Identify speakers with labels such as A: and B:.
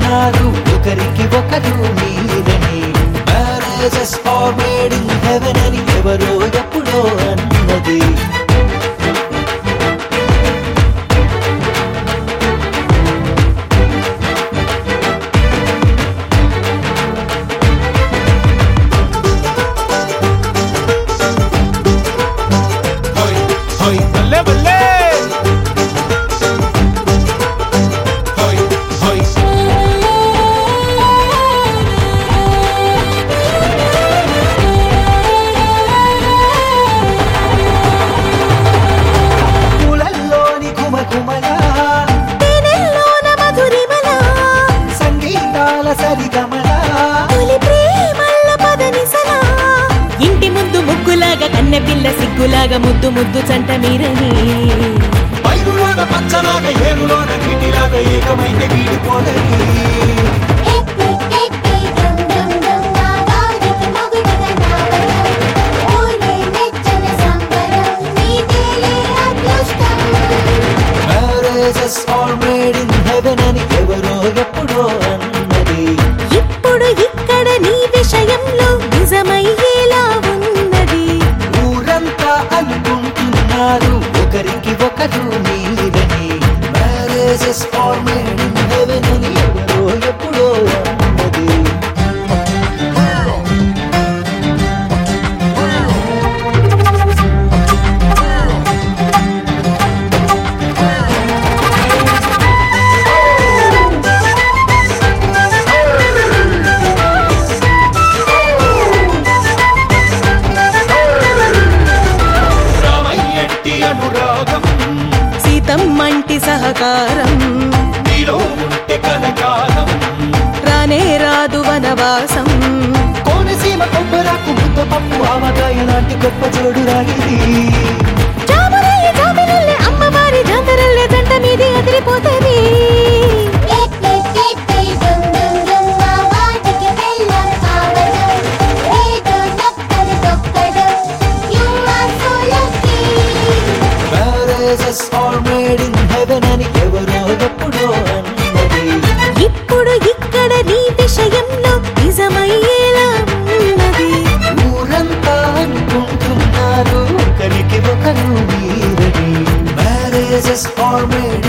A: అనుకుంటున్నారు ఒకరికి ఒకరు మీరని marriages are made in heaven అని ఎవరో ఎప్పుడో అన్నది
B: హోయ్ హోయ్ బల్లే బల్లే హోయ్ హోయ్
A: పూలల్లోని ఘుమఘుమల
C: తేనెల్లోన మధురిమల
A: సంగీతాల సరిగమల
C: తొలి ప్రేమల్ల పదనిసల ఇంటి ముందు ముగ్గులాగా కన్నె పిల్ల సిగ్గులాగా ముద్దు ముద్దు చంట మీరని
A: పైరులోన పచ్చలాగా ఏరులోన నీటిలాగా ఏకమైతే వీడిపోదని
D: ఎక్కి ఎక్కి డం డం డం నా గాలికి మొగుడుగా నావడం ఊరే మెచ్చన సంబరం నీదేలే అదృష్టం
A: marriages are made in heaven అని ఎవరో ఎప్పుడో అన్నది
C: ఇప్పుడు ఇక్కడ నీ విషయంలో నిజమయ్యేలా ఉన్నది
A: ఊరంతా అనుకుంటున్నారు ఒకరికి ఒకరు మీరని marriages are made in heaven అని ఎవరో ఎప్పుడో అన్నది
B: రామయ్యట్టి అనురాగం
C: సీతమ్మంటి సహకారం
B: నీలో ఉంటే కలకాలం
C: రానే రాదు వనవాసం
A: కోనసీమ కొబ్బరాకు ముద్ద పప్పు ఆవకాయ లాంటి గొప్ప జోడు రాగిది
C: జాబురయ్య జాబిలల్లే అమ్మవారి జాతరల్లే జంట మీది అదిరిపోతది
D: ఎక్కి ఎక్కి డం డం డం నా వాటికి బెల్లం కావడం ఏదో నక్కలు తొక్కడం you are so lucky
A: marriages are made in heaven అని ఎవరో ఎప్పుడో అన్నది
C: ఇప్పుడు ఇక్కడ నీ విషయంలో నిజమయ్యేలా ఉన్నది
A: ఊరంతా అనుకుంటున్నారు ఒకరికి ఒకరు మీరని మ్యారేజెస్ ఆర్ మేడ్